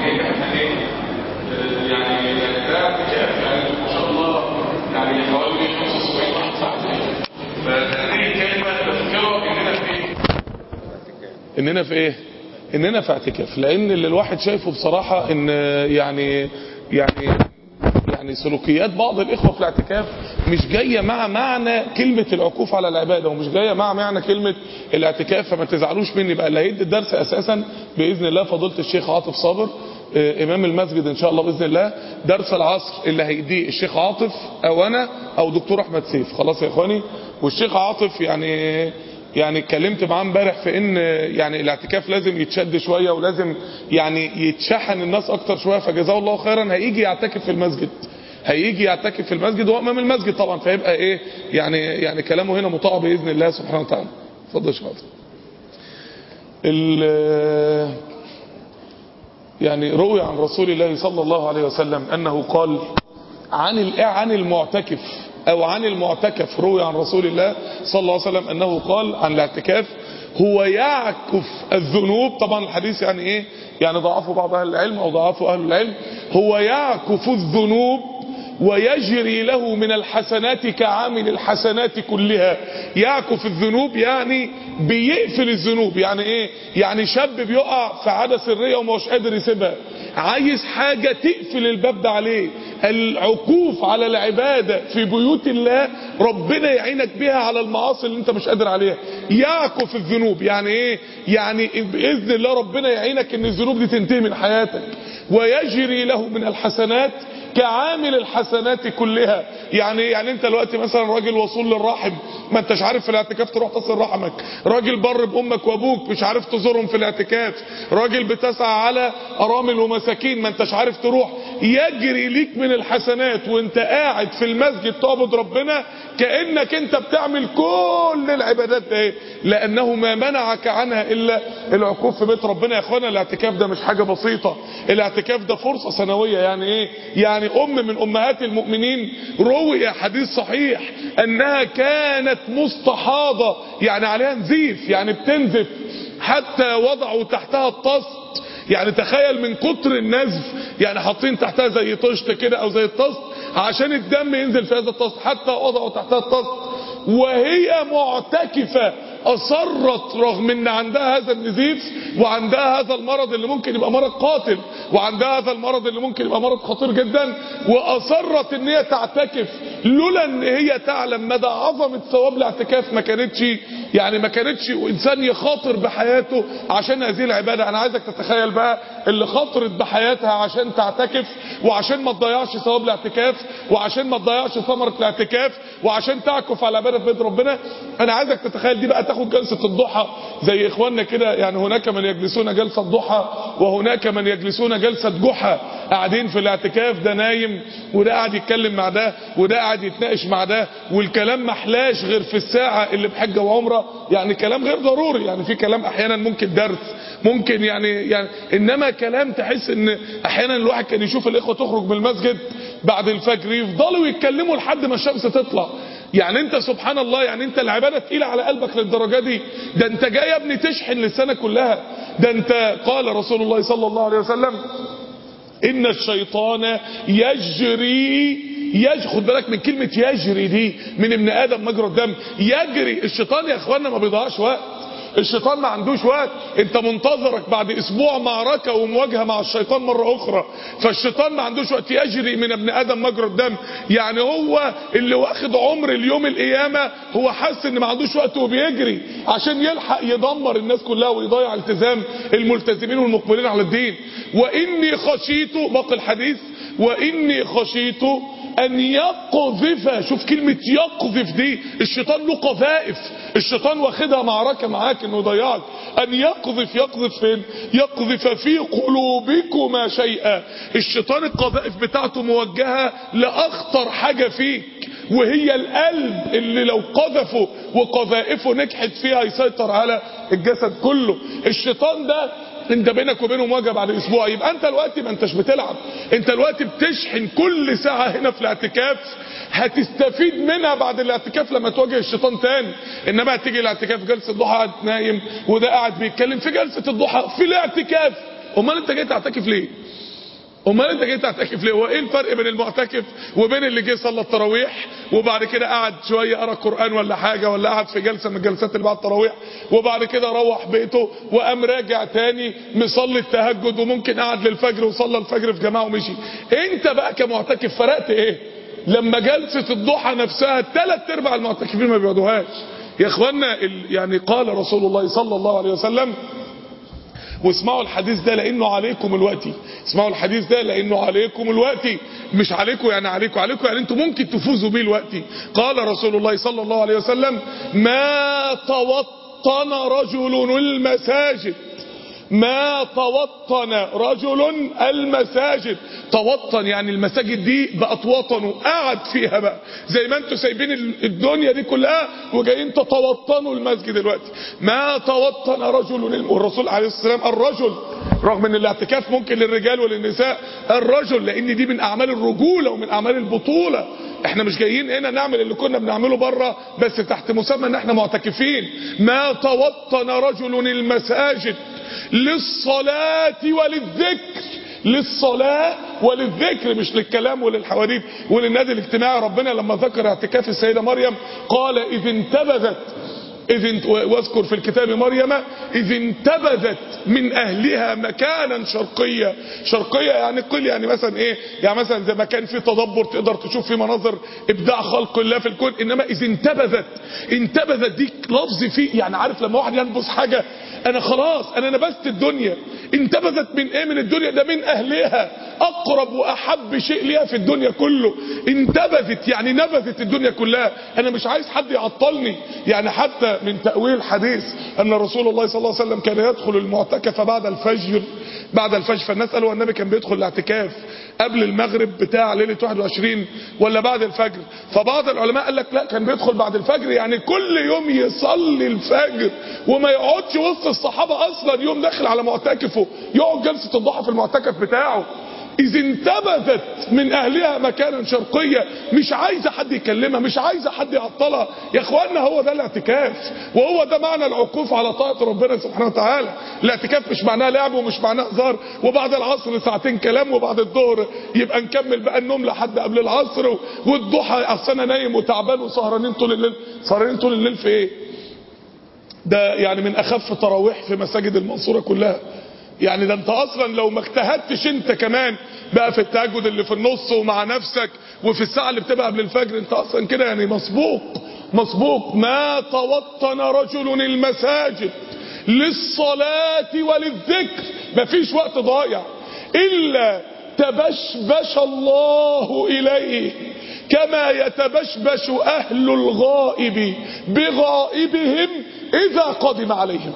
لان احنا ايه آه، يعني ده اعتكاف يعني ما شاء الله يعني حوالي 75 واحد ساعه فهذه كلمه تذكره اننا في ايه؟ اننا في ايه اننا في اعتكاف لان اللي الواحد شايفه بصراحة ان يعني يعني يعني سلوكيات بعض الاخوة في الاعتكاف مش جاية مع معنى كلمة العكوف على العبادة ومش جاية مع معنى كلمة الاعتكاف فما تزعلوش مني بقى اللي هيدي الدرس اساسا باذن الله فضيلة الشيخ عاطف صابر آه، امام المسجد ان شاء الله باذن الله درس العصر اللي هيديه الشيخ عاطف او انا او دكتور احمد سيف خلاص يا اخواني والشيخ عاطف يعني يعني اتكلمت معاه امبارح في ان يعني الاعتكاف لازم يتشد شويه ولازم يعني يتشحن الناس اكتر شويه فجزاه الله خيرا هيجي يعتكف في المسجد هيجي يعتكف في المسجد وهو امام المسجد طبعا فيبقى ايه يعني يعني كلامه هنا مطاع باذن الله سبحانه وتعالى اتفضل يا شيخ عاطف. ال- يعني روي عن رسول الله صلى الله عليه وسلم انه قال عن ال- عن المعتكف او عن المعتكف روي عن رسول الله صلى الله عليه وسلم انه قال عن الاعتكاف هو يعكف الذنوب طبعا الحديث يعني ايه يعني ضعفه بعض اهل العلم او ضعفه اهل العلم هو يعكف الذنوب ويجري له من الحسنات كعامل الحسنات كلها يعكف الذنوب يعني بيقفل الذنوب يعني ايه يعني شاب بيقع في عادة سرية ومش قادر يسيبها عايز حاجة تقفل الباب ده عليه العكوف على العبادة في بيوت الله ربنا يعينك بها على المعاصي اللي انت مش قادر عليها يعكف الذنوب يعني ايه يعني باذن الله ربنا يعينك ان الذنوب دي تنتهي من حياتك ويجري له من الحسنات كعامل الحسنات كلها يعني يعني انت دلوقتي مثلا راجل وصول للرحم ما انتش عارف في الاعتكاف تروح تصل رحمك راجل بر بامك وابوك مش عارف تزورهم في الاعتكاف راجل بتسعى على ارامل ومساكين ما انتش عارف تروح يجري ليك من الحسنات وانت قاعد في المسجد تعبد ربنا كانك انت بتعمل كل العبادات ده ايه لانه ما منعك عنها الا العكوف في بيت ربنا يا اخوانا الاعتكاف ده مش حاجه بسيطه الاعتكاف ده فرصه سنويه يعني ايه يعني ام من امهات المؤمنين روي حديث صحيح انها كانت مستحاضه يعني عليها نزيف يعني بتنزف حتى وضعوا تحتها الطست يعني تخيل من كتر النزف يعني حاطين تحتها زي طشت كده او زي الطست عشان الدم ينزل في هذا الطست حتى وضعوا تحتها الطست وهي معتكفة أصرت رغم ان عندها هذا النزيف وعندها هذا المرض اللي ممكن يبقى مرض قاتل وعندها هذا المرض اللي ممكن يبقى مرض خطير جدا وأصرت ان هي تعتكف لولا ان هي تعلم مدى عظمة ثواب الاعتكاف ما كانتش يعني ما كانتش انسان يخاطر بحياته عشان هذه العبادة انا عايزك تتخيل بقى اللي خاطرت بحياتها عشان تعتكف وعشان ما تضيعش ثواب الاعتكاف وعشان ما تضيعش ثمرة الاعتكاف وعشان تعكف على عبادة بيت ربنا انا عايزك تتخيل دي بقى تاخد جلسة الضحى زي اخواننا كده يعني هناك من يجلسون جلسة ضحى وهناك من يجلسون جلسة جحا قاعدين في الاعتكاف ده نايم وده قاعد يتكلم مع ده وده قاعد يتناقش مع ده والكلام محلاش غير في الساعة اللي بحجة وعمرة يعني كلام غير ضروري يعني في كلام احيانا ممكن درس ممكن يعني يعني انما كلام تحس ان احيانا الواحد كان يشوف الاخوه تخرج من المسجد بعد الفجر يفضلوا يتكلموا لحد ما الشمس تطلع يعني انت سبحان الله يعني انت العباده تقيله على قلبك للدرجه دي ده انت جاي يا ابني تشحن للسنه كلها ده انت قال رسول الله صلى الله عليه وسلم ان الشيطان يجري يج خد بالك من كلمة يجري دي من ابن ادم مجرى الدم يجري الشيطان يا اخوانا ما بيضيعش وقت الشيطان ما عندوش وقت انت منتظرك بعد اسبوع معركة ومواجهة مع الشيطان مرة اخرى فالشيطان ما عندوش وقت يجري من ابن ادم مجرى الدم يعني هو اللي واخد عمر اليوم القيامة هو حاسس ان ما عندوش وقت وبيجري عشان يلحق يدمر الناس كلها ويضيع التزام الملتزمين والمقبلين على الدين واني خشيت باقي الحديث واني خشيت ان يقذف شوف كلمة يقذف دي الشيطان له قذائف الشيطان واخدها معركة معاك انه يضيعك ان يقذف يقذف فين يقذف في قلوبكما شيئا الشيطان القذائف بتاعته موجهة لاخطر حاجة فيك وهي القلب اللي لو قذفه وقذائفه نجحت فيها يسيطر على الجسد كله الشيطان ده انت بينك وبينه مواجهه بعد اسبوع يبقى انت دلوقتي ما انتش بتلعب انت دلوقتي بتشحن كل ساعه هنا في الاعتكاف هتستفيد منها بعد الاعتكاف لما تواجه الشيطان تاني انما هتيجي الاعتكاف جلسه الضحى قاعد نايم وده قاعد بيتكلم في جلسه الضحى في الاعتكاف امال انت جاي تعتكف ليه امال انت جاي تعتكف ليه هو ايه الفرق بين المعتكف وبين اللي جه صلى التراويح وبعد كده قعد شويه قرا قران ولا حاجه ولا قعد في جلسه من الجلسات اللي بعد التراويح وبعد كده روح بيته وقام راجع تاني مصلي التهجد وممكن قعد للفجر وصلى الفجر في جماعه ومشي انت بقى كمعتكف فرقت ايه لما جلسه الضحى نفسها ثلاث ارباع المعتكفين ما بيقعدوهاش يا اخوانا ال- يعني قال رسول الله صلى الله عليه وسلم واسمعوا الحديث ده لانه عليكم الوقت اسمعوا الحديث ده لانه عليكم الوقت مش عليكم يعني عليكم عليكم يعني انتم ممكن تفوزوا بيه الوقت قال رسول الله صلى الله عليه وسلم ما توطن رجل المساجد ما توطن رجل المساجد توطن يعني المساجد دي بقت وطنه قعد فيها بقى زي ما انتوا سايبين الدنيا دي كلها وجايين تتوطنوا المسجد دلوقتي ما توطن رجل الم- والرسول عليه الصلاه والسلام الرجل رغم ان الاعتكاف ممكن للرجال وللنساء الرجل لان دي من اعمال الرجوله ومن اعمال البطوله احنا مش جايين هنا نعمل اللي كنا بنعمله بره بس تحت مسمى ان احنا معتكفين ما توطن رجل المساجد للصلاة وللذكر للصلاة وللذكر مش للكلام وللحواديت وللنادي الاجتماعي ربنا لما ذكر اعتكاف السيدة مريم قال إذ انتبذت إذ انت واذكر في الكتاب مريم إذ انتبذت من أهلها مكانا شرقيا شرقيا يعني قل يعني مثلا إيه يعني مثلا زي ما كان في تدبر تقدر تشوف في مناظر إبداع خلق الله في الكون إنما إذ انتبذت انتبذت دي لفظ فيه يعني عارف لما واحد ينبذ حاجة أنا خلاص أنا نبذت الدنيا انتبذت من إيه من الدنيا ده من أهلها أقرب وأحب شيء ليها في الدنيا كله انتبذت يعني نبذت الدنيا كلها أنا مش عايز حد يعطلني يعني حتى من تأويل الحديث أن رسول الله صلى الله عليه وسلم كان يدخل المعتكف بعد الفجر بعد الفجر فالناس قالوا النبي كان بيدخل الاعتكاف قبل المغرب بتاع ليلة 21 ولا بعد الفجر فبعض العلماء قال لك لا كان بيدخل بعد الفجر يعني كل يوم يصلي الفجر وما يقعدش وسط الصحابة أصلا يوم داخل على معتكفه يقعد جلسة الضحى في المعتكف بتاعه إذ انتبذت من أهلها مكانا شرقيا مش عايزة حد يكلمها مش عايزة حد يعطلها يا اخوانا هو ده الاعتكاف وهو ده معنى العكوف على طاعة ربنا سبحانه وتعالى الاعتكاف مش معناه لعب ومش معناه هزار وبعد العصر ساعتين كلام وبعد الظهر يبقى نكمل بقى النوم لحد قبل العصر والضحى اصل انا نايم وتعبان وسهرانين طول الليل سهرانين طول الليل في ايه ده يعني من اخف تراويح في مساجد المنصورة كلها يعني ده انت اصلا لو ما اجتهدتش انت كمان بقى في التهجد اللي في النص ومع نفسك وفي الساعة اللي بتبقى قبل الفجر انت اصلا كده يعني مسبوق مسبوق ما توطن رجل المساجد للصلاة وللذكر مفيش وقت ضايع الا تبشبش الله اليه كما يتبشبش اهل الغائب بغائبهم اذا قدم عليهم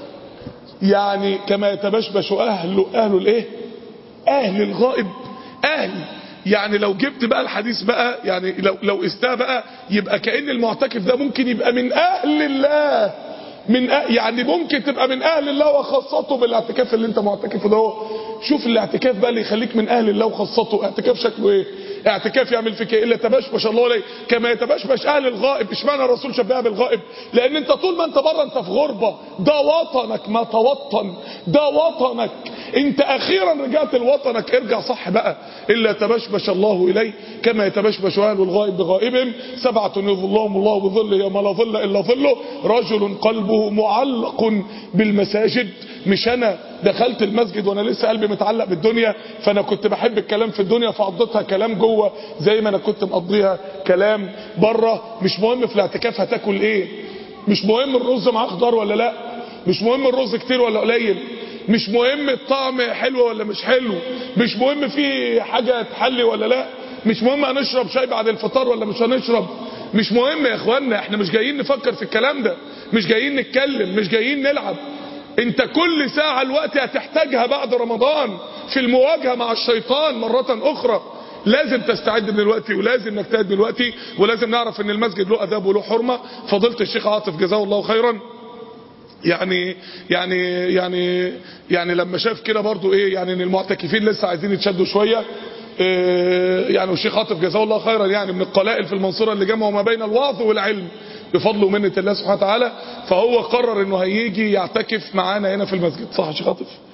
يعني كما يتبشبش اهل اهل الايه اهل الغائب اهل يعني لو جبت بقى الحديث بقى يعني لو لو استاه بقى يبقى كأن المعتكف ده ممكن يبقى من اهل الله من أه يعني ممكن تبقى من اهل الله وخاصته بالاعتكاف اللي انت معتكفه ده هو. شوف الاعتكاف بقى اللي يخليك من اهل الله وخاصته اعتكاف شكله ايه اعتكاف يعمل فيك ايه الا تبشبش الله عليه كما يتبشبش اهل الغائب اشمعنى الرسول شبهها بالغائب لان انت طول ما انت بره انت في غربه ده وطنك ما توطن ده وطنك انت اخيرا رجعت لوطنك ارجع صح بقى الا تبشبش الله اليه كما يتبشبش اهل الغائب بغائبهم سبعه يظلهم الله بظله يوم لا ظل الا ظله رجل قلبه معلق بالمساجد مش انا دخلت المسجد وانا لسه قلبي متعلق بالدنيا فانا كنت بحب الكلام في الدنيا فقضيتها كلام جوه زي ما انا كنت مقضيها كلام بره مش مهم في الاعتكاف هتاكل ايه مش مهم الرز معاه خضار ولا لا مش مهم الرز كتير ولا قليل مش مهم الطعم حلو ولا مش حلو مش مهم فيه حاجة تحلي ولا لا مش مهم هنشرب شاي بعد الفطار ولا مش هنشرب مش مهم يا اخوانا احنا مش جايين نفكر في الكلام ده مش جايين نتكلم مش جايين نلعب انت كل ساعة الوقت هتحتاجها بعد رمضان في المواجهة مع الشيطان مرة اخرى لازم تستعد من الوقت ولازم نجتهد من الوقت ولازم نعرف ان المسجد له اداب وله حرمة فضيله الشيخ عاطف جزاه الله خيرا يعني يعني يعني يعني لما شاف كده برضو ايه يعني ان المعتكفين لسه عايزين يتشدوا شويه إيه يعني والشيخ عاطف جزاه الله خيرا يعني من القلائل في المنصوره اللي جمعوا ما بين الوعظ والعلم بفضل ومنه الله سبحانه وتعالى فهو قرر انه هيجي يعتكف معانا هنا في المسجد صح يا شيخ عاطف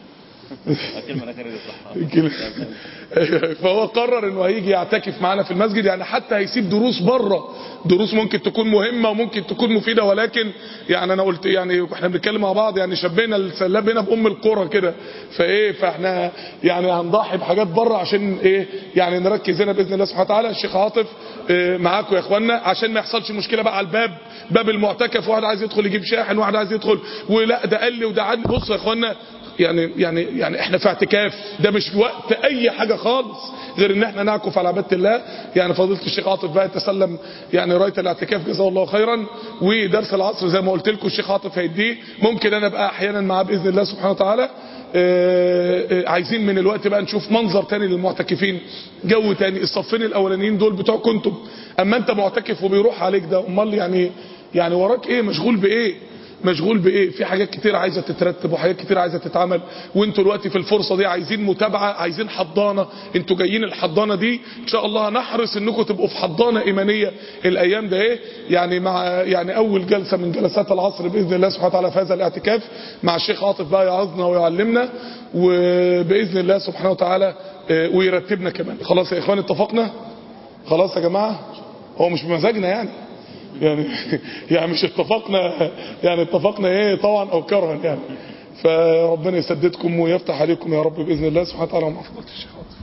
الكلمة الأخيرة دي صح كده. فهو قرر انه هيجي يعتكف معانا في المسجد يعني حتى هيسيب دروس بره دروس ممكن تكون مهمه وممكن تكون مفيده ولكن يعني انا قلت يعني احنا بنتكلم مع بعض يعني شبينا السلاب هنا بام القرى كده فايه فاحنا يعني هنضحي بحاجات بره عشان ايه يعني نركز هنا باذن الله سبحانه وتعالى الشيخ عاطف إيه معاكم يا اخوانا عشان ما يحصلش مشكله بقى على الباب باب المعتكف واحد عايز يدخل يجيب شاحن واحد عايز يدخل ولا ده قال لي وده عاد بصوا يا اخوانا يعني يعني يعني احنا في اعتكاف ده مش وقت اي حاجه خالص غير ان احنا نعكف على عباده الله يعني فضيله الشيخ عاطف بقى يتسلم يعني رايه الاعتكاف جزاه الله خيرا ودرس العصر زي ما قلت لكم الشيخ عاطف هيديه ممكن انا ابقى احيانا معاه باذن الله سبحانه وتعالى آه، آه، عايزين من الوقت بقى نشوف منظر تاني للمعتكفين جو تاني الصفين الاولانيين دول بتوع كنتم اما انت معتكف وبيروح عليك ده امال يعني يعني وراك ايه مشغول بايه مشغول بايه في حاجات كتير عايزه تترتب وحاجات كتير عايزه تتعمل وانتوا دلوقتي في الفرصه دي عايزين متابعه عايزين حضانه انتوا جايين الحضانه دي ان شاء الله هنحرص انكم تبقوا في حضانه ايمانيه الايام ده ايه يعني مع يعني اول جلسه من جلسات العصر باذن الله سبحانه وتعالى في هذا الاعتكاف مع الشيخ عاطف بقى يعظنا ويعلمنا وباذن الله سبحانه وتعالى آه، ويرتبنا كمان خلاص يا اخوان اتفقنا خلاص يا جماعه هو مش بمزاجنا يعني يعني يعني مش اتفقنا يعني اتفقنا ايه طبعا او كرها يعني فربنا يسددكم ويفتح عليكم يا رب باذن الله سبحانه وتعالى ومع فضيله الشيخ عاطف.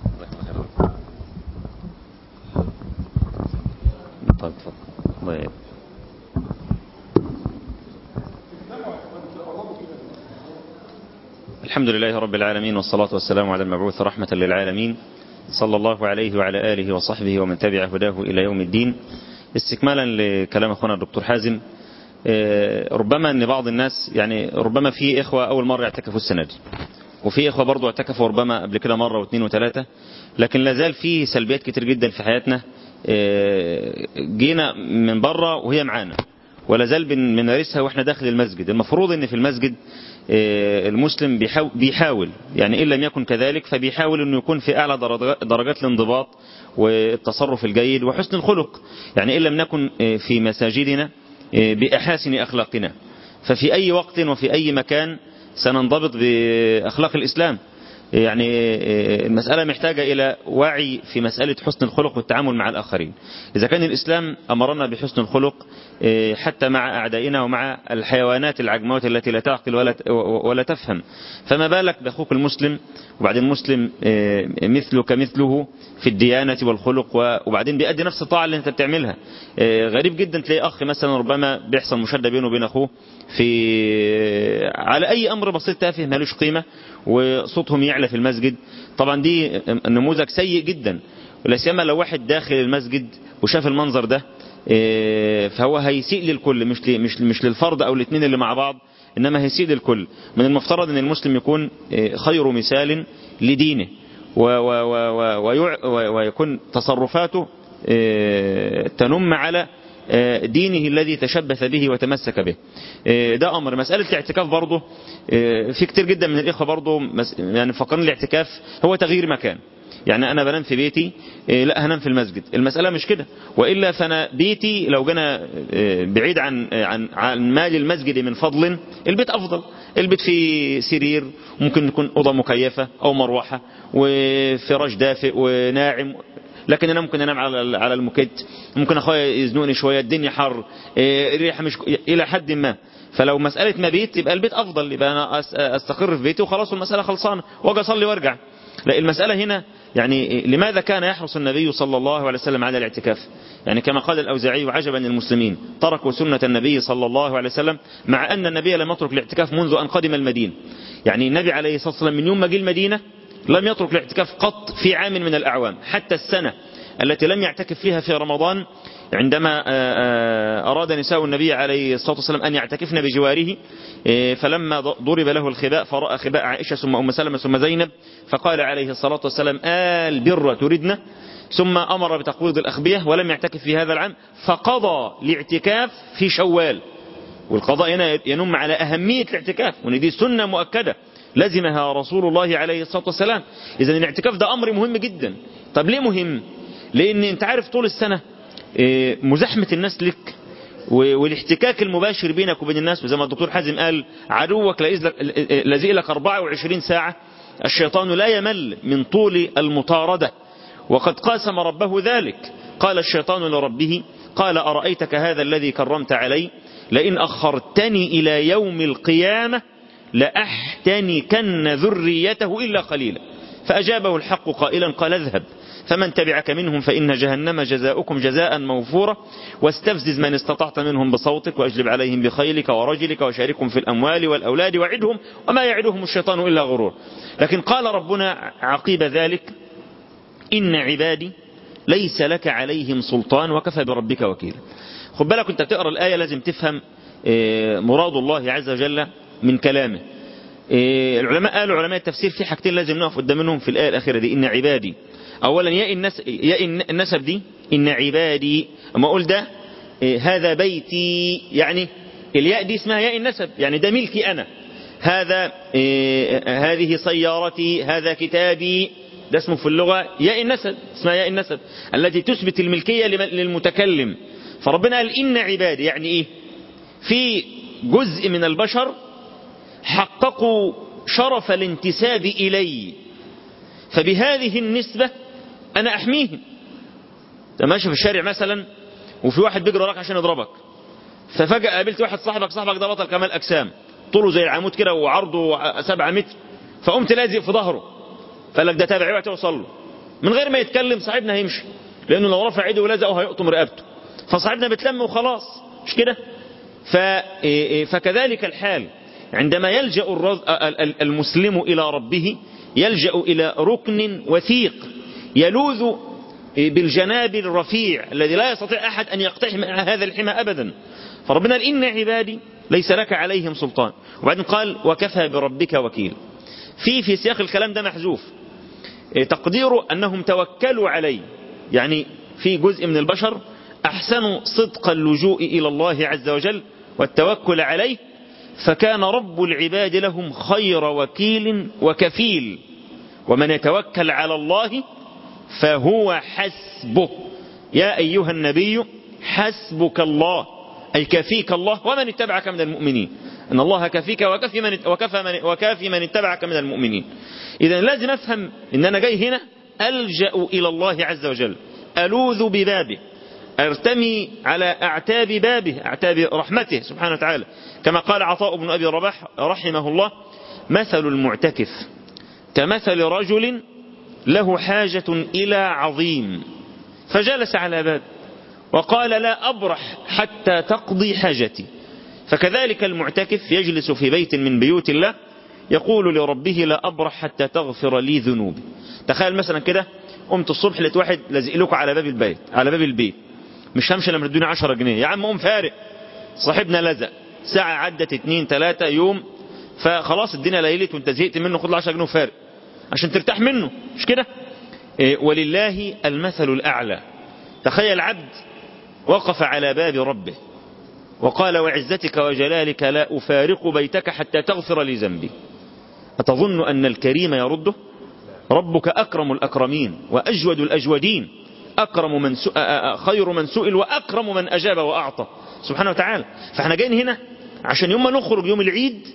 طيب اتفضل الله يعين. الحمد لله رب العالمين والصلاة والسلام على المبعوث رحمة للعالمين صلى الله عليه وعلى آله وصحبه ومن تبع هداه إلى يوم الدين استكمالا لكلام أخونا الدكتور حازم آه، ربما أن بعض الناس يعني ربما في إخوة أول مرة يعتكفوا السنة دي وفي إخوة برضو اعتكفوا ربما قبل كده مرة واثنين وثلاثة لكن لازال في سلبيات كتير جدا في حياتنا آه، جينا من بره وهي معانا ولا زال بن- بنمارسها واحنا داخل المسجد المفروض ان في المسجد آه، المسلم بيحاول, بيحاول يعني ان لم يكن كذلك فبيحاول انه يكون في اعلى درجات- درجات الانضباط والتصرف الجيد وحسن الخلق يعني ان لم نكن آه، في مساجدنا آه، باحاسن اخلاقنا ففي اي وقت وفي اي مكان سننضبط باخلاق الاسلام يعني المسألة محتاجة إلى وعي في مسألة حسن الخلق والتعامل مع الآخرين إذا كان الإسلام أمرنا بحسن الخلق حتى مع أعدائنا ومع الحيوانات العجموات التي لا تعقل ولا ولا تفهم فما بالك بأخوك المسلم وبعدين المسلم مثلك مثله في الديانة والخلق وبعدين بيأدي نفس الطاعة اللي أنت بتعملها غريب جدا تلاقي أخ مثلا ربما بيحصل مشادة بينه وبين أخوه في على أي أمر بسيط تافه مالوش قيمة وصوتهم يعلى في المسجد طبعا دي نموذج سيء جدا ولا سيما لو واحد داخل المسجد وشاف المنظر ده فهو هيسيء للكل مش مش مش للفرد او الاثنين اللي مع بعض انما هيسيء للكل من المفترض ان المسلم يكون خير مثال لدينه ويكون تصرفاته تنم على دينه الذي تشبث به وتمسك به ده أمر مسألة الاعتكاف برضه في كتير جدا من الإخوة برضه يعني فكرن الاعتكاف هو تغيير مكان يعني أنا بنام في بيتي لا هنام في المسجد المسألة مش كده وإلا فأنا بيتي لو جانا بعيد عن عن عن مال المسجد من فضل البيت أفضل البيت فيه سرير ممكن يكون أوضة مكيفة أو مروحة وفراش دافئ وناعم لكن انا ممكن انام على على المكت ممكن اخويا يزنقني شويه الدنيا حر الريحه مش الى حد ما فلو مساله مبيت يبقى البيت افضل يبقى انا استقر في بيتي وخلاص والمساله خلصانه واجي اصلي وارجع لا المساله هنا يعني لماذا كان يحرص النبي صلى الله عليه وسلم على الاعتكاف يعني كما قال الأوزاعي وعجبا للمسلمين تركوا سنة النبي صلى الله عليه وسلم مع أن النبي لم يترك الاعتكاف منذ أن قدم المدينة يعني النبي عليه الصلاة والسلام من يوم ما جه المدينة لم يترك الاعتكاف قط في عام من الأعوام حتى السنة التي لم يعتكف فيها في رمضان عندما أراد نساء النبي عليه الصلاة والسلام أن يعتكفن بجواره فلما ضرب له الخباء فرأى خباء عائشة ثم أم سلمة ثم زينب فقال عليه الصلاة والسلام آل بر تردنا ثم أمر بتقويض الأخبية ولم يعتكف في هذا العام فقضى الاعتكاف في شوال والقضاء هنا ينم على أهمية الاعتكاف وان دي سنة مؤكدة لزمها رسول الله عليه الصلاة والسلام إذا الاعتكاف ده أمر مهم جدا طب ليه مهم لأن أنت عارف طول السنة مزاحمة الناس لك والاحتكاك المباشر بينك وبين الناس وزي ما الدكتور حازم قال عدوك لازق لك 24 ساعة الشيطان لا يمل من طول المطاردة وقد قاسم ربه ذلك قال الشيطان لربه قال أرأيتك هذا الذي كرمت علي لئن أخرتني إلى يوم القيامة لأحتنكن ذريته إلا قليلا فأجابه الحق قائلا قال اذهب فمن تبعك منهم فإن جهنم جزاؤكم جزاء موفورا واستفزز من استطعت منهم بصوتك وأجلب عليهم بخيلك ورجلك وشاركهم في الأموال والأولاد وعدهم وما يعدهم الشيطان إلا غرور لكن قال ربنا عقيب ذلك إن عبادي ليس لك عليهم سلطان وكفى بربك وكيلا خد بالك انت بتقرا الآية لازم تفهم مراد الله عز وجل من كلامه العلماء قالوا علماء التفسير في حاجتين لازم نقف قدام منهم في الآية الأخيرة دي إن عبادي أولا يا النسب, يا النسب دي إن عبادي أما أقول ده هذا بيتي يعني الياء دي اسمها ياء النسب يعني ده ملكي أنا هذا هذه سيارتي هذا كتابي ده اسمه في اللغة ياء النسب اسمها ياء النسب التي تثبت الملكية للمتكلم فربنا قال إن عبادي يعني إيه في جزء من البشر حققوا شرف الانتساب إلي فبهذه النسبة أنا أحميهم انت ماشي في الشارع مثلا وفي واحد بيجري وراك عشان يضربك ففجأة قابلت واحد صاحبك صاحبك ده بطل كمال أجسام طوله زي العمود كده وعرضه سبعة متر فقمت لازق في ظهره فقال لك ده تابعي وهتوصل له من غير ما يتكلم صاحبنا هيمشي لأنه لو رفع ايده ولزقه هيقطم رقبته فصاحبنا بتلم وخلاص مش كده ف... فكذلك الحال عندما يلجأ المسلم إلى ربه يلجأ إلى ركن وثيق يلوذ بالجناب الرفيع الذي لا يستطيع أحد أن يقتحم هذا الحمى أبدا فربنا قال إن عبادي ليس لك عليهم سلطان وبعدين قال وكفى بربك وكيل في في سياق الكلام ده محذوف تقديره أنهم توكلوا علي يعني في جزء من البشر أحسنوا صدق اللجوء إلى الله عز وجل والتوكل عليه فكان رب العباد لهم خير وكيل وكفيل ومن يتوكل على الله فهو حسبه يا أيها النبي حسبك الله أي كفيك الله ومن اتبعك من المؤمنين أن الله كفيك وكفي من, وكفى من, وكافي من اتبعك من المؤمنين إذا لازم أفهم أن أنا جاي هنا ألجأ إلى الله عز وجل ألوذ ببابه ارتمي على أعتاب بابه أعتاب رحمته سبحانه وتعالى كما قال عطاء بن أبي رباح رحمه الله مثل المعتكف كمثل رجل له حاجة إلى عظيم فجلس على باب وقال لا أبرح حتى تقضي حاجتي فكذلك المعتكف يجلس في بيت من بيوت الله يقول لربه لا أبرح حتى تغفر لي ذنوبي تخيل مثلا كده قمت الصبح لقيت واحد لازق لكم على باب البيت على باب البيت مش همشي لما تدوني 10 جنيه يا عم قوم فارق صاحبنا لزق ساعة عدت اتنين تلاتة يوم فخلاص الدنيا ليلت وانت زهقت منه خد له 10 جنيه وفارق عشان ترتاح منه مش كده إيه ولله المثل الأعلى تخيل عبد وقف على باب ربه وقال وعزتك وجلالك لا أفارق بيتك حتى تغفر لي ذنبي أتظن أن الكريم يرده ربك أكرم الأكرمين وأجود الأجودين أكرم من سؤ... خير من سئل وأكرم من أجاب وأعطى سبحانه وتعالى فاحنا جايين هنا عشان يوم ما نخرج يوم العيد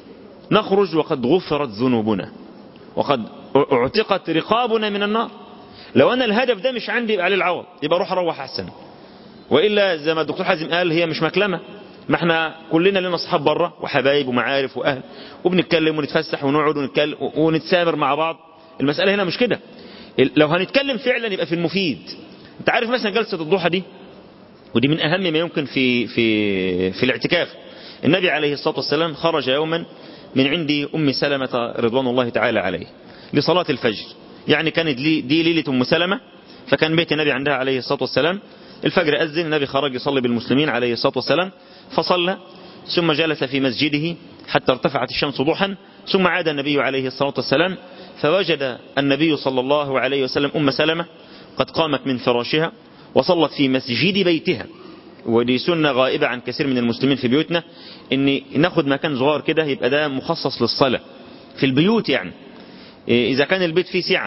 نخرج وقد غفرت ذنوبنا وقد اعتقت رقابنا من النار لو أنا الهدف ده مش عندي يبقى عليه العوض يبقى روح أروح أحسن وإلا زي ما الدكتور حازم قال هي مش مكلمة ما احنا كلنا لنا اصحاب بره وحبايب ومعارف واهل وبنتكلم ونتفسح ونقعد ونتكلم ونتسامر مع بعض المسألة هنا مش كده لو هنتكلم فعلا يبقى في المفيد انت عارف مثلا جلسة الضحى دي ودي من اهم ما يمكن في في في الاعتكاف النبي عليه الصلاة والسلام خرج يوما من عند ام سلمة رضوان الله تعالى عليه لصلاة الفجر يعني كانت دي ليلة ام سلمة فكان بيت النبي عندها عليه الصلاة والسلام الفجر أذن النبي خرج يصلي بالمسلمين عليه الصلاة والسلام فصلى ثم جلس في مسجده حتى ارتفعت الشمس ضحا ثم عاد النبي عليه الصلاة والسلام فوجد النبي صلى الله عليه وسلم أم سلمة قد قامت من فراشها وصلت في مسجد بيتها ودي سنة غائبة عن كثير من المسلمين في بيوتنا ان ناخد مكان صغير كده يبقى ده مخصص للصلاة في البيوت يعني إذا كان البيت فيه سعة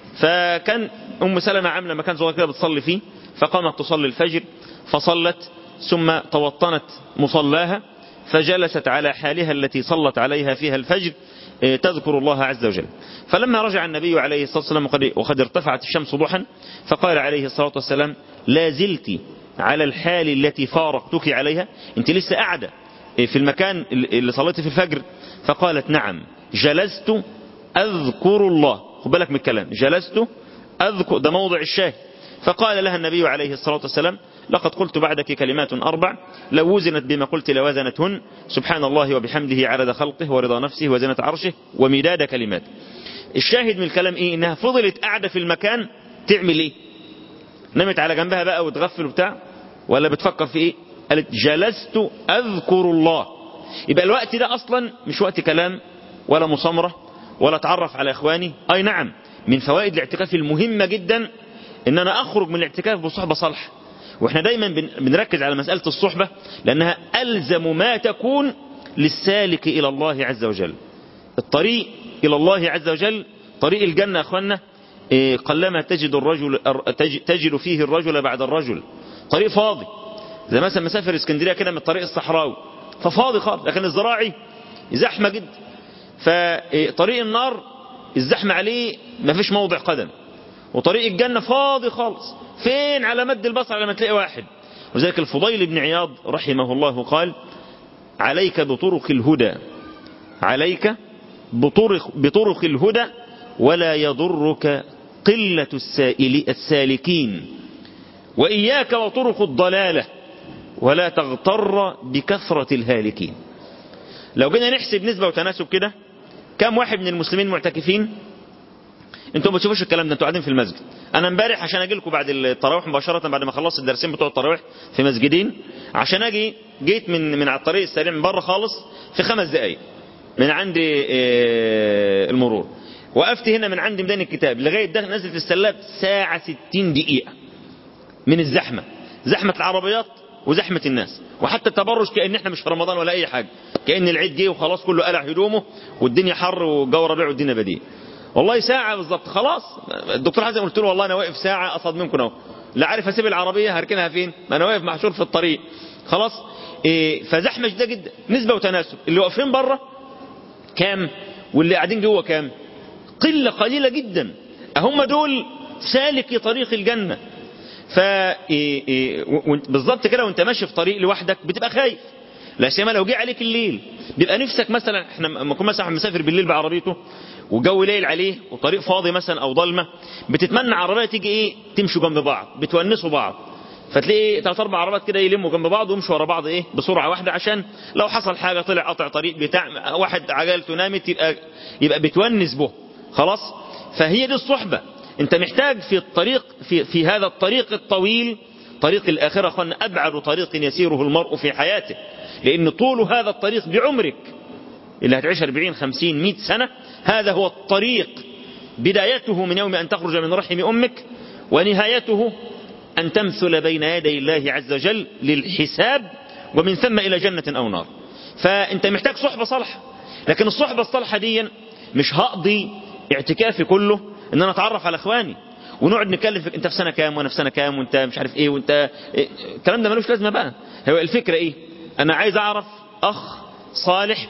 فكان أم سلمة عاملة مكان صغير كده بتصلي فيه فقامت تصلي الفجر فصلت ثم توطنت مصلاها فجلست على حالها التي صلت عليها فيها الفجر تذكر الله عز وجل فلما رجع النبي عليه الصلاة والسلام وقد ارتفعت الشمس ضحا فقال عليه الصلاة والسلام لا زلت على الحال التي فارقتك عليها انت لسه قاعدة في المكان اللي صليت في الفجر فقالت نعم جلست أذكر الله خد بالك من الكلام جلست أذكر ده موضع الشاهد فقال لها النبي عليه الصلاة والسلام لقد قلت بعدك كلمات أربع لو وزنت بما قلت لوزنتهن سبحان الله وبحمده عدد خلقه ورضا نفسه وزنة عرشه ومداد كلمات الشاهد من الكلام إيه إنها فضلت قاعدة في المكان تعمل إيه نمت على جنبها بقى وتغفل وبتاع ولا بتفكر في إيه قالت جلست أذكر الله يبقى الوقت ده أصلا مش وقت كلام ولا مصامرة ولا تعرف على إخواني أي نعم من فوائد الاعتكاف المهمة جدا ان انا اخرج من الاعتكاف بصحبة صالحة واحنا دايما بنركز على مسألة الصحبة لانها الزم ما تكون للسالك الى الله عز وجل الطريق الى الله عز وجل طريق الجنة يا اخوانا قلما تجد الرجل تجد فيه الرجل بعد الرجل طريق فاضي زي مثلا مسافر اسكندرية كده من الطريق الصحراوي ففاضي خالص لكن الزراعي زحمة جدا فطريق النار الزحمة عليه ما فيش موضع قدم وطريق الجنة فاضي خالص فين على مد البصر لما تلاقي واحد وذلك الفضيل بن عياض رحمه الله قال عليك بطرق الهدى عليك بطرق, بطرق الهدى ولا يضرك قلة السائل السالكين وإياك وطرق الضلالة ولا تغتر بكثرة الهالكين لو جينا نحسب نسبة وتناسب كده كم واحد من المسلمين معتكفين انتوا ما بتشوفوش الكلام ده انتوا قاعدين في المسجد انا امبارح عشان اجي لكم بعد التراويح مباشره بعد ما خلصت الدرسين بتوع التراويح في مسجدين عشان اجي جيت من من على الطريق السريع من بره خالص في خمس دقائق من عند المرور وقفت هنا من عند ميدان الكتاب لغايه ده نزلت السلاب ساعه 60 دقيقه من الزحمه زحمه العربيات وزحمه الناس وحتى التبرج كان احنا مش في رمضان ولا اي حاجه كان العيد جه وخلاص كله قلع هدومه والدنيا حر والجو ربيع والدنيا بديه والله ساعة بالظبط خلاص الدكتور حسن قلت له والله انا واقف ساعة اصعد منكم اهو لا عارف اسيب العربية هركنها فين ما انا واقف محشور في الطريق خلاص إيه فزحمة شديدة جدا نسبة وتناسب اللي واقفين بره كام واللي قاعدين جوه كام قلة قليلة جدا هم دول سالكي طريق الجنة ف بالظبط كده وانت ماشي في طريق لوحدك بتبقى خايف لا سيما لو جه عليك الليل بيبقى نفسك مثلا احنا لما نكون مثلا مسافر بالليل بعربيته وجو ليل عليه وطريق فاضي مثلا او ضلمه بتتمنى عربيه تيجي ايه تمشوا جنب بعض بتونسوا بعض فتلاقي ثلاث اربع عربات كده يلموا جنب بعض ويمشوا ورا بعض ايه بسرعه واحده عشان لو حصل حاجه طلع قطع طريق بتاع واحد عجلته نامت يبقى يبقى بتونس به خلاص فهي دي الصحبه انت محتاج في الطريق في في هذا الطريق الطويل طريق الاخره اخوانا ابعد طريق يسيره المرء في حياته لان طول هذا الطريق بعمرك اللي هتعيش 40 50 100 سنة هذا هو الطريق بدايته من يوم أن تخرج من رحم أمك ونهايته أن تمثل بين يدي الله عز وجل للحساب ومن ثم إلى جنة أو نار فأنت محتاج صحبة صالحة لكن الصحبة الصالحة دي مش هقضي اعتكافي كله ان انا اتعرف على اخواني ونقعد نتكلم في انت في سنه كام وانا في سنه كام وانت مش عارف ايه وانت إيه الكلام ده ملوش لازمه بقى هو الفكره ايه انا عايز اعرف اخ صالح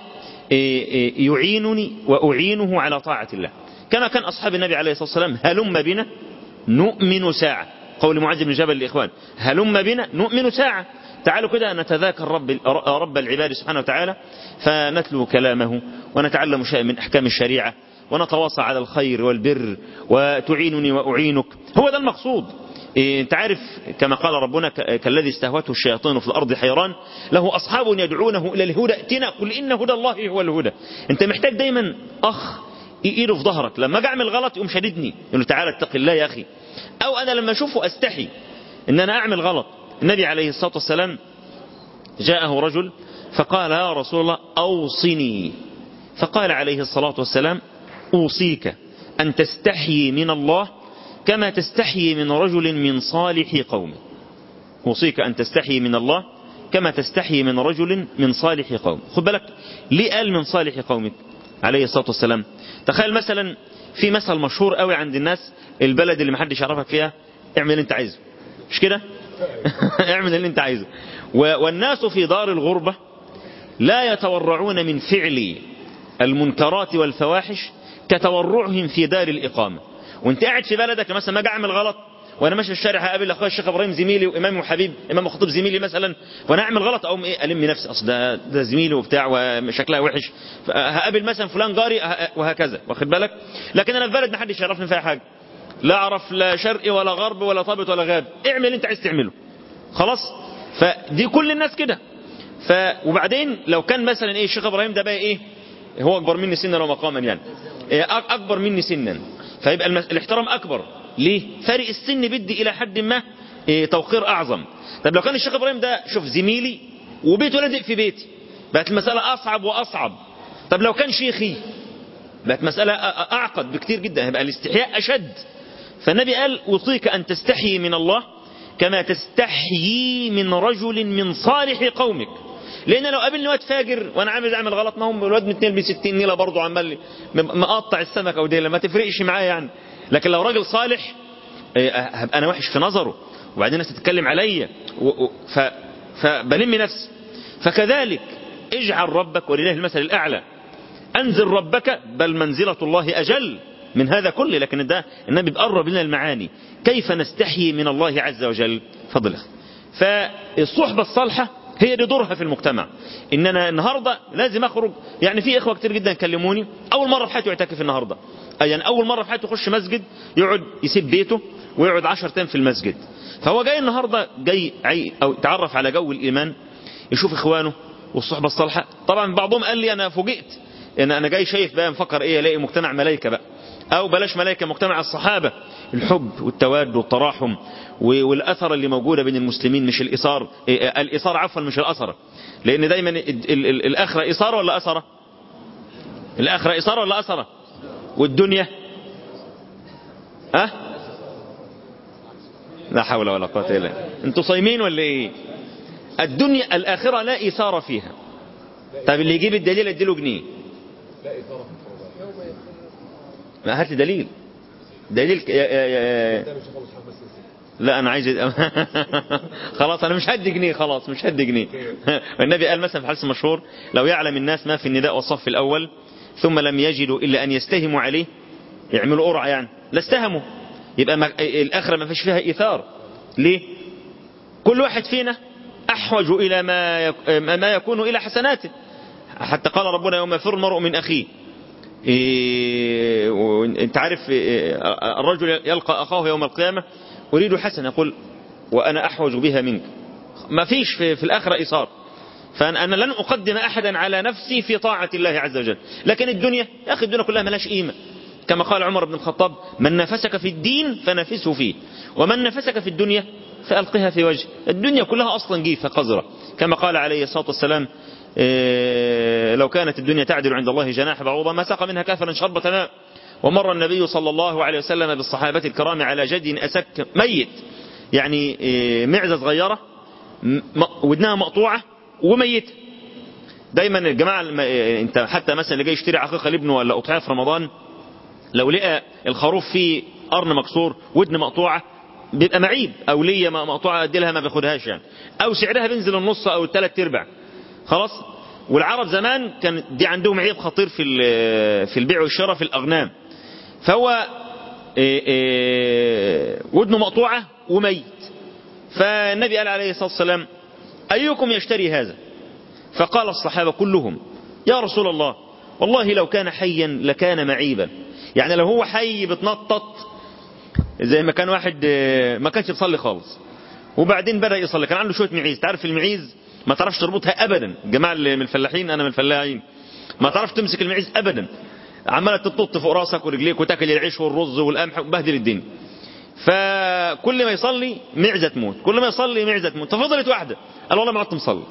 يعينني وأعينه على طاعة الله كما كان أصحاب النبي عليه الصلاة والسلام هلم بنا نؤمن ساعة قول معاذ بن جبل للإخوان هلم بنا نؤمن ساعة تعالوا كده نتذاكر رب, رب العباد سبحانه وتعالى فنتلو كلامه ونتعلم شيئا من أحكام الشريعة ونتواصى على الخير والبر وتعينني وأعينك هو ده المقصود إيه انت عارف كما قال ربنا كالذي استهوته الشياطين في الأرض حيران له أصحاب يدعونه إلى الهدى ائتنا قل إن هدى الله هو الهدى انت محتاج دايما أخ ايده في ظهرك لما اجي اعمل غلط يقوم شددني يقول له تعالى اتق الله يا أخي أو أنا لما أشوفه أستحي إن أنا أعمل غلط النبي عليه الصلاة والسلام جاءه رجل فقال يا رسول الله أوصني فقال عليه الصلاة والسلام أوصيك أن تستحيي من الله كما تستحيي من رجل من صالح قومه أوصيك أن تستحيي من الله كما تستحيي من رجل من صالح قوم خد بالك ليه قال من صالح قومك عليه الصلاة والسلام تخيل مثلا في مثل مشهور قوي عند الناس البلد اللي محدش يعرفك فيها اعمل انت عايزه مش كده اعمل اللي انت عايزه و- والناس في دار الغربة لا يتورعون من فعل المنكرات والفواحش كتورعهم في دار الإقامة وانت قاعد في بلدك مثلا ما اجي اعمل غلط وانا ماشي في الشارع هقابل اخويا الشيخ ابراهيم زميلي وامامي وحبيب امام وخطيب زميلي مثلا وانا اعمل غلط اقوم ايه الم نفسي اصل ده ده زميلي وبتاع وشكلها وحش هقابل مثلا فلان جاري ه- وهكذا واخد بالك لكن انا في بلد ما حدش يعرفني فيها حاجه لا اعرف لا شرقي ولا غرب ولا طابت ولا غاب اعمل اللي انت عايز تعمله خلاص فدي كل الناس كده ف وبعدين لو كان مثلا ايه الشيخ ابراهيم ده بقى ايه هو اكبر مني سنا ومقاما يعني إيه أك- اكبر مني سنا فيبقى المس... الاحترام اكبر ليه فرق السن بدي الى حد ما إيه توقير اعظم طب لو كان الشيخ ابراهيم ده شوف زميلي وبيته لازق في بيتي بقت المساله اصعب واصعب طب لو كان شيخي بقت مساله أ- أ- اعقد بكتير جدا هيبقى الاستحياء اشد فالنبي قال اوصيك ان تستحيي من الله كما تستحيي من رجل من صالح قومك لان لو قابلني واد فاجر وانا عامل اعمل غلط ما هم الواد متنين ب 60 نيله برضه عمال م- مقطع السمك او ديله ما تفرقش معايا يعني لكن لو راجل صالح إيه، هبقى انا وحش في نظره وبعدين الناس تتكلم عليا و- و- ف- فبلم نفسي فكذلك اجعل ربك ولله المثل الاعلى انزل ربك بل منزله الله اجل من هذا كله لكن ده النبي بيقرب لنا المعاني كيف نستحيي من الله عز وجل فضل فالصحبة الصالحة هي دي دورها في المجتمع ان انا النهاردة لازم اخرج يعني في اخوة كتير جدا كلموني اول مرة في حياته يعتكف النهاردة يعني اول مرة في حياته يخش مسجد يقعد يسيب بيته ويقعد 10 ايام في المسجد فهو جاي النهاردة جاي عي- او يتعرف على جو الايمان يشوف اخوانه والصحبة الصالحة طبعا بعضهم قال لي انا فوجئت ان انا جاي شايف بقى مفكر ايه الاقي مجتمع ملائكة بقى او بلاش ملائكة مجتمع الصحابة الحب والتواد والتراحم و- والاثر اللي موجودة بين المسلمين مش الاثار إيه، الاثار عفوا مش الاثر لان دايما ال- ال- ال- الاخرة اثارة ولا اثرة الاخرة اثارة ولا اثرة والدنيا ها لا حول ولا قوة الا بالله انتوا صايمين ولا ايه الدنيا الاخرة لا اثارة فيها طب اللي يجيب الدليل اديله جنيه ما هات لي دليل دليل ك- يا يا يا لا انا عايز خلاص انا مش هدي جنيه خلاص مش هدي جنيه والنبي قال مثلا في حديث مشهور لو يعلم الناس ما في النداء والصف الاول ثم لم يجدوا الا ان يستهموا عليه يعملوا قرعه يعني لاستهموا يبقى ما الاخره ما فيش فيها ايثار ليه كل واحد فينا احوج الى ما يك- ما يكون الى حسناته حتى قال ربنا يوم يفر المرء من اخيه إيه وانت عارف إيه الرجل يلقى اخاه يوم القيامه اريد حسنه يقول وانا احوج بها منك ما فيش في, في الاخره ايثار فانا أنا لن اقدم احدا على نفسي في طاعه الله عز وجل لكن الدنيا يا اخي الدنيا كلها ملهاش قيمه كما قال عمر بن الخطاب من نفسك في الدين فنفسه فيه ومن نفسك في الدنيا فألقها في وجه الدنيا كلها أصلا جيفة قذرة كما قال عليه الصلاة والسلام إيه، لو كانت الدنيا تعدل عند الله جناح بعوضة ما ساق منها كافرا شربة ماء ومر النبي صلى الله عليه وسلم بالصحابة الكرام على جد أسك ميت يعني إيه، معزة صغيرة م- ودنها مقطوعة وميتة دايما الجماعة الم- إيه، انت حتى مثلا اللي جاي يشتري عقيقة لابنه ولا أضحية في رمضان لو لقى الخروف فيه قرن مكسور ودن مقطوعة بيبقى معيب او ليه مقطوعة ادي لها ما بياخدهاش يعني او سعرها بينزل النص او الثلاث ارباع خلاص والعرب زمان كان دي عندهم عيب خطير في ال- في البيع والشراء في الاغنام فهو إيه إيه ودنه مقطوعة وميت فالنبي قال عليه الصلاة والسلام أيكم يشتري هذا فقال الصحابة كلهم يا رسول الله والله لو كان حيا لكان معيبا يعني لو هو حي بتنطط زي ما كان واحد آه، ما كانش بيصلي خالص وبعدين بدأ يصلي كان عنده شوية معيز تعرف المعيز ما تعرفش تربطها أبدا الجماعة اللي من الفلاحين أنا من الفلاحين ما تعرفش تمسك المعيز أبدا عمالة تنطط فوق راسك ورجليك وتاكل العيش والرز والقمح وبهدل الدنيا فكل ما يصلي معزة تموت كل ما يصلي معزة تموت ففضلت واحدة قال والله ما عدت مصلي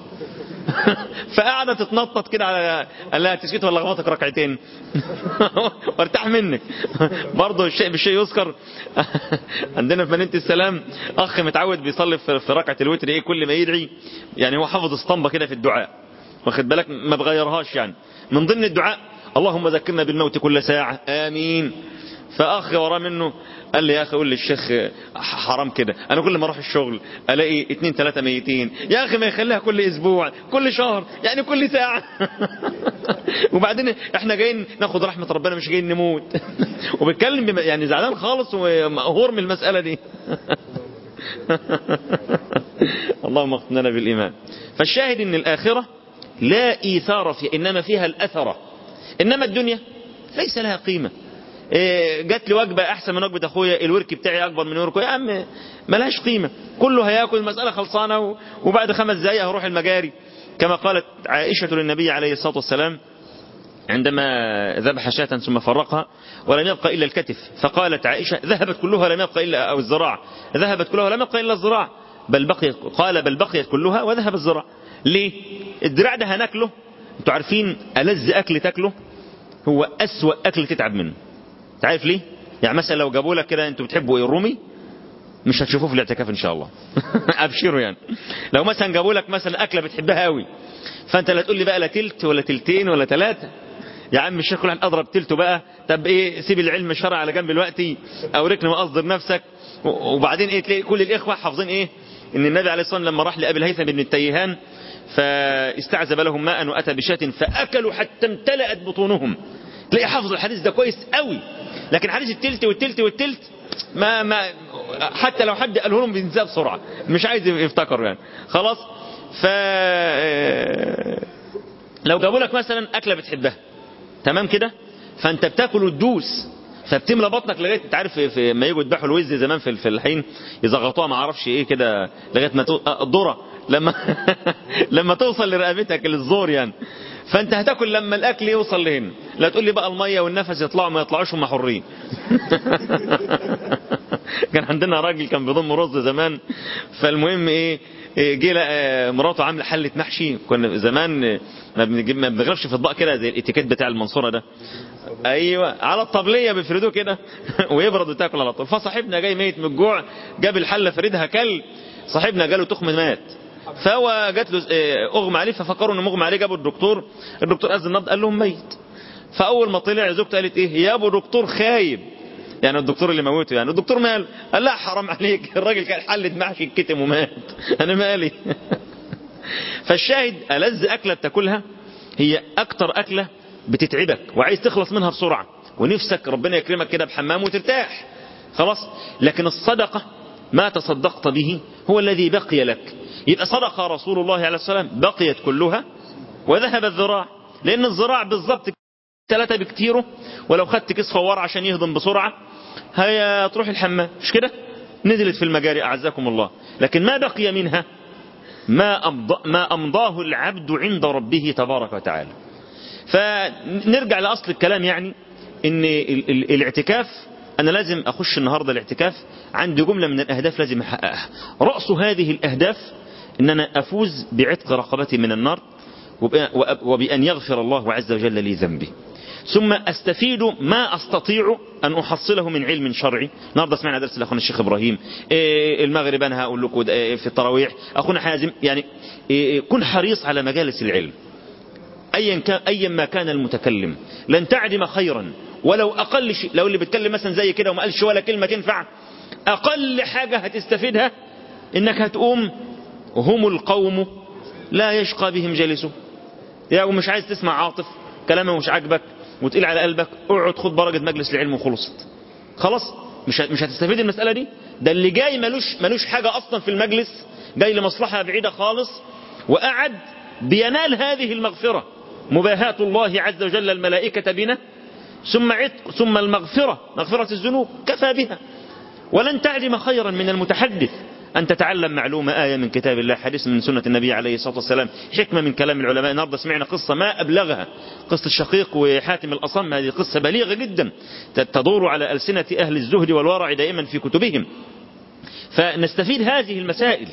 فقعدت تتنطط كده على قال لها تسكت ولا غلطك ركعتين وارتاح منك برضه الشيء بالشيء يذكر عندنا في مدينه السلام اخ متعود بيصلي في في ركعه الوتر ايه كل ما يدعي يعني هو حافظ اسطمبه كده في الدعاء واخد بالك ما بغيرهاش يعني من ضمن الدعاء اللهم ذكرنا بالموت كل ساعه امين فاخ وراه منه قال لي يا اخي قول لي الشيخ حرام كده انا كل ما اروح الشغل الاقي اتنين تلاتة ميتين يا اخي ما يخليها كل اسبوع كل شهر يعني كل ساعة وبعدين احنا جايين ناخد رحمة ربنا مش جايين نموت وبيتكلم بم- يعني زعلان خالص ومقهور من المسألة دي اللهم اغفر لنا بالايمان فالشاهد ان الاخرة لا ايثار فيها انما فيها الاثرة انما الدنيا ليس لها قيمة إيه، جات لي وجبه احسن من وجبه اخويا الورك بتاعي اكبر من وركه يا عم ملهاش قيمه كله هياكل المساله خلصانه و- وبعد خمس دقائق هروح المجاري كما قالت عائشه للنبي عليه الصلاه والسلام عندما ذبح شاة ثم فرقها ولم يبقى إلا الكتف فقالت عائشة ذهبت كلها لم يبقى إلا أو الذراع ذهبت كلها لم يبقى إلا الذراع بل بقيت قال بل بقيت كلها وذهب الذراع ليه الدراع ده هناكله انتوا عارفين ألذ أكل تاكله هو أسوأ أكل تتعب منه تعرف ليه يعني مثلا لو جابوا لك كده انتوا بتحبوا ايه الرومي مش هتشوفوه في الاعتكاف ان شاء الله ابشروا يعني لو مثلا جابوا لك مثلا اكله بتحبها قوي فانت لا تقول لي بقى لا تلت ولا تلتين ولا ثلاثه يا عم الشيخ كل واحد اضرب تلته بقى طب ايه سيب العلم الشرعي على جنب دلوقتي او ركن واصدر نفسك و- وبعدين ايه تلاقي كل الاخوه حافظين ايه ان النبي عليه الصلاه والسلام لما راح لابي الهيثم بن التيهان فاستعذب لهم ماء واتى بشاة فاكلوا حتى امتلأت بطونهم تلاقي حافظ الحديث ده كويس قوي لكن حديث التلت والتلت والتلت ما ما حتى لو حد قاله لهم بينساه بسرعه مش عايز يفتكروا يعني خلاص ف لو جابوا لك مثلا اكله بتحبها تمام كده فانت بتاكل وتدوس فبتملى بطنك لغايه انت عارف في- في ما يجوا يذبحوا الوز زمان في في الحين يزغطوها ما اعرفش ايه كده لغايه ما تو... آه، الذره لما لما توصل لرقبتك للزور يعني فانت هتاكل لما الاكل يوصل لهنا لا تقول لي بقى الميه والنفس يطلعوا ما يطلعوش هم حرين كان عندنا راجل كان بيضم رز زمان فالمهم ايه إيه، جه لقى مراته عامله حله محشي كنا زمان آه، ما بنجيب ما بنغرفش في اطباق كده زي الاتيكيت بتاع المنصوره ده ايوه على الطبليه بيفردوه كده ويبرد وتاكل على طول فصاحبنا جاي ميت من الجوع جاب الحله فردها كل صاحبنا جاله تخم مات فهو جات له آه، اغمى عليه ففكروا انه مغمى عليه جابوا الدكتور الدكتور اذن النبض قال لهم ميت فاول ما طلع زوجته قالت ايه يا ابو دكتور خايب يعني الدكتور اللي موته يعني الدكتور مال قال لا حرام عليك الراجل كان حلة محشي الكتم ومات انا مالي فالشاهد ألذ أكلة بتاكلها هي أكتر أكلة بتتعبك وعايز تخلص منها بسرعة ونفسك ربنا يكرمك كده بحمام وترتاح خلاص لكن الصدقة ما تصدقت به هو الذي بقي لك يبقى صدق رسول الله عليه السلام بقيت كلها وذهب الذراع لأن الذراع بالضبط ثلاثة بكتيره ولو خدت كيس فوار عشان يهضم بسرعة هي تروح الحمام مش كده نزلت في المجاري أعزكم الله لكن ما بقي منها ما, أمضى ما أمضاه العبد عند ربه تبارك وتعالى فنرجع لأصل الكلام يعني ان ال- ال- الاعتكاف انا لازم اخش النهاردة الاعتكاف عندي جملة من الاهداف لازم احققها رأس هذه الاهداف ان انا افوز بعتق رقبتي من النار وب- وأب- وبأن يغفر الله عز وجل لي ذنبي ثم استفيد ما استطيع ان احصله من علم شرعي النهارده سمعنا درس لاخونا الشيخ ابراهيم إيه المغرب انا هقول لكم ده إيه في التراويح اخونا حازم يعني إيه كن حريص على مجالس العلم ايا كان ايا ما كان المتكلم لن تعدم خيرا ولو اقل شيء لو اللي بيتكلم مثلا زي كده وما قالش ولا كلمه تنفع اقل حاجه هتستفيدها انك هتقوم هم القوم لا يشقى بهم جالسه يا ومش عايز تسمع عاطف كلامه مش عاجبك وتقيل على قلبك اقعد خد بركه مجلس العلم وخلصت خلاص مش مش هتستفيد المساله دي ده اللي جاي ملوش ملوش حاجه اصلا في المجلس جاي لمصلحه بعيده خالص وقعد بينال هذه المغفره مباهاة الله عز وجل الملائكة بنا ثم عتق ثم المغفرة مغفرة الذنوب كفى بها ولن تعلم خيرا من المتحدث أن تتعلم معلومة آية من كتاب الله حديث من سنة النبي عليه الصلاة والسلام حكمة من كلام العلماء النهاردة سمعنا قصة ما أبلغها قصة الشقيق وحاتم الأصم هذه قصة بليغة جدا تدور على ألسنة أهل الزهد والورع دائما في كتبهم فنستفيد هذه المسائل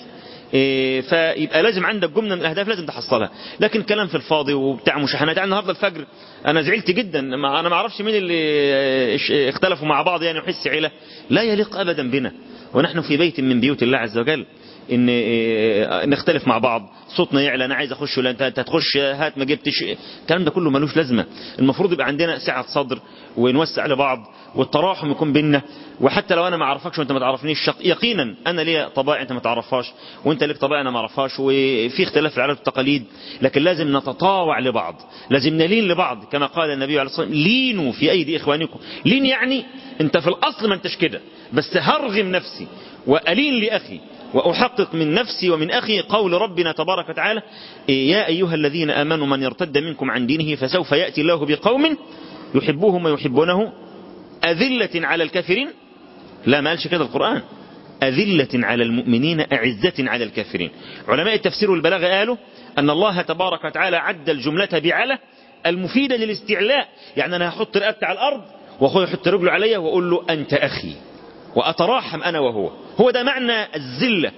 إيه، فيبقى لازم عندك جمله من الاهداف لازم تحصلها لكن كلام في الفاضي وبتاع مشاحنات يعني النهارده الفجر انا زعلت جدا ما انا ما اعرفش مين اللي اش- اختلفوا مع بعض يعني وحس عيله لا يليق ابدا بنا ونحن في بيت من بيوت الله عز وجل ان إيه، نختلف مع بعض صوتنا يعلى انا عايز اخش ولا انت أنت هتخش هات ما جبتش الكلام ده كله ملوش لازمه المفروض يبقى عندنا سعه صدر ونوسع لبعض والتراحم يكون بينا وحتى لو انا ما اعرفكش وانت ما تعرفنيش شق يقينا انا ليا طبائع انت ما تعرفهاش وانت ليك طبائع انا ما اعرفهاش وفي اختلاف في العادات والتقاليد لكن لازم نتطاوع لبعض لازم نلين لبعض كما قال النبي عليه الصلاه والسلام لينوا في ايدي اخوانكم لين يعني انت في الاصل ما انتش كده بس هرغم نفسي والين لاخي وأحقق من نفسي ومن أخي قول ربنا تبارك وتعالى يا أيها الذين آمنوا من يرتد منكم عن دينه فسوف يأتي الله بقوم يحبوهم ويحبونه أذلة على الكافرين لا ما قالش كده القرآن أذلة على المؤمنين أعزة على الكافرين علماء التفسير والبلاغة قالوا أن الله تبارك وتعالى عد الجملة بعلى المفيدة للاستعلاء يعني أنا هحط رقبتي على الأرض وأخوي يحط رجله عليا وأقول له أنت أخي وأتراحم أنا وهو هو ده معنى الذلة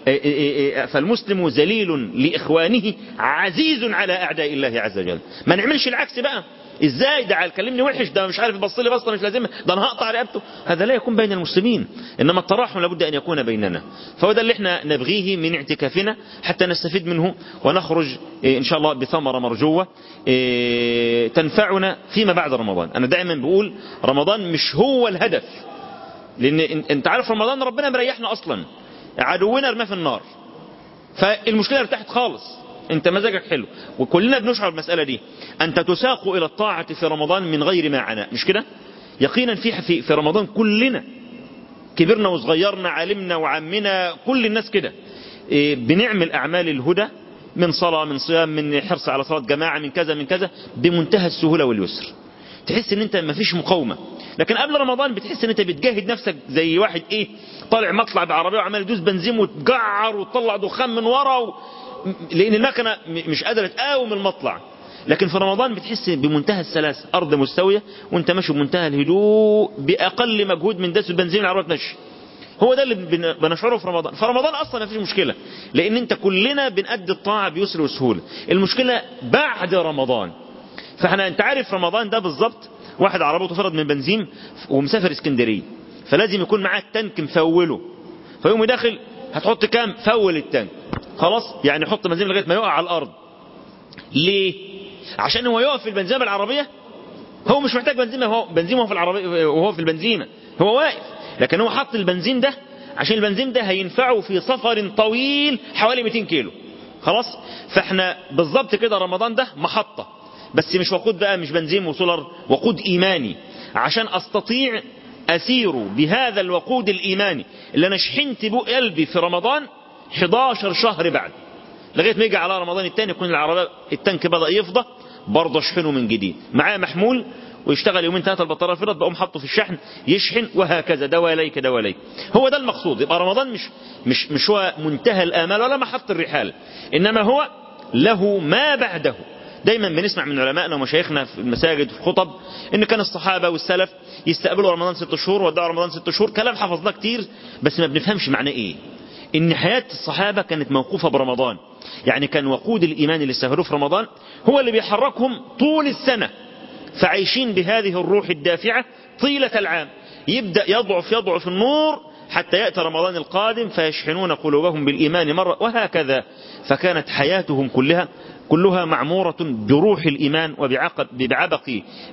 فالمسلم ذليل لإخوانه عزيز على أعداء الله عز وجل ما نعملش العكس بقى ازاي ده كلمني وحش ده مش عارف يبص لي بصه مش لازمه ده انا هقطع رقبته هذا لا يكون بين المسلمين انما التراحم لابد ان يكون بيننا فهو ده اللي احنا نبغيه من اعتكافنا حتى نستفيد منه ونخرج ان شاء الله بثمره مرجوه تنفعنا فيما بعد رمضان انا دائما بقول رمضان مش هو الهدف لان انت عارف رمضان ربنا مريحنا اصلا عدونا رماه في النار فالمشكله ارتاحت خالص انت مزاجك حلو وكلنا بنشعر بالمساله دي انت تساق الى الطاعه في رمضان من غير ما عناء مش كده يقينا في في, في رمضان كلنا كبرنا وصغيرنا علمنا وعمنا كل الناس كده إيه بنعمل اعمال الهدى من صلاه من صيام من حرص على صلاه جماعه من كذا من كذا بمنتهى السهوله واليسر تحس ان انت مفيش مقاومه لكن قبل رمضان بتحس ان انت بتجاهد نفسك زي واحد ايه طالع مطلع بعربيه وعمال يدوس بنزين وتجعر وتطلع دخان من ورا و... لان المكنه مش قادره تقاوم المطلع لكن في رمضان بتحس بمنتهى السلاسه ارض مستويه وانت ماشي بمنتهى الهدوء باقل مجهود من داس البنزين العربيه تمشي هو ده اللي بنشعره في رمضان فرمضان اصلا ما فيش مشكله لان انت كلنا بنأدي الطاعه بيسر وسهوله المشكله بعد رمضان فاحنا انت عارف رمضان ده بالظبط واحد عربيته فرض من بنزين ومسافر اسكندريه فلازم يكون معاه التانك مفوله فيقوم داخل هتحط كام فول التانك خلاص يعني حط بنزين لغايه ما يقع على الارض ليه عشان هو يقف في البنزينه بالعربيه هو مش محتاج بنزين هو بنزين وهو في العربيه وهو في البنزينه هو واقف لكن هو حط البنزين ده عشان البنزين ده هينفعه في سفر طويل حوالي 200 كيلو خلاص فاحنا بالظبط كده رمضان ده محطه بس مش وقود بقى مش بنزين وسولر وقود ايماني عشان استطيع اسير بهذا الوقود الايماني اللي انا شحنت بو قلبي في رمضان 11 شهر بعد لغايه ما يجي على رمضان الثاني يكون العربيه التانك بدا يفضى برضه اشحنه من جديد معاه محمول ويشتغل يومين ثلاثه البطاريه فضت بقوم حاطه في الشحن يشحن وهكذا دواليك دواليك هو ده المقصود يبقى رمضان مش مش مش هو منتهى الامال ولا محط الرحال انما هو له ما بعده دايما بنسمع من علمائنا ومشايخنا في المساجد في الخطب ان كان الصحابه والسلف يستقبلوا رمضان ست شهور ودعوا رمضان ست شهور كلام حفظناه كتير بس ما بنفهمش معناه ايه ان حياه الصحابه كانت موقوفه برمضان يعني كان وقود الايمان اللي استفادوه في رمضان هو اللي بيحركهم طول السنه فعايشين بهذه الروح الدافعه طيله العام يبدا يضعف يضعف النور حتى يأتي رمضان القادم فيشحنون قلوبهم بالإيمان مرة وهكذا فكانت حياتهم كلها كلها معمورة بروح الإيمان وبعبق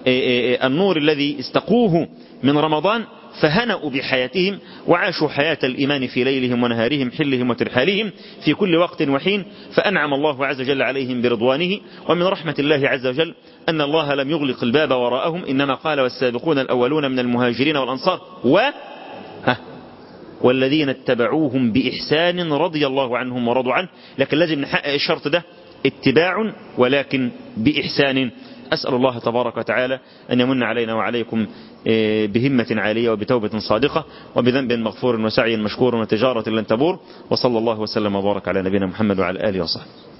النور الذي استقوه من رمضان فهنأوا بحياتهم وعاشوا حياة الإيمان في ليلهم ونهارهم حلهم وترحالهم في كل وقت وحين فأنعم الله عز وجل عليهم برضوانه ومن رحمة الله عز وجل أن الله لم يغلق الباب وراءهم إنما قال والسابقون الأولون من المهاجرين والأنصار و ها والذين اتبعوهم بإحسان رضي الله عنهم ورضوا عنه لكن لازم نحقق الشرط ده اتباع ولكن بإحسان أسأل الله تبارك وتعالى أن يمن علينا وعليكم بهمة عالية وبتوبة صادقة وبذنب مغفور وسعي مشكور وتجارة لن تبور وصلى الله وسلم وبارك على نبينا محمد وعلى آله وصحبه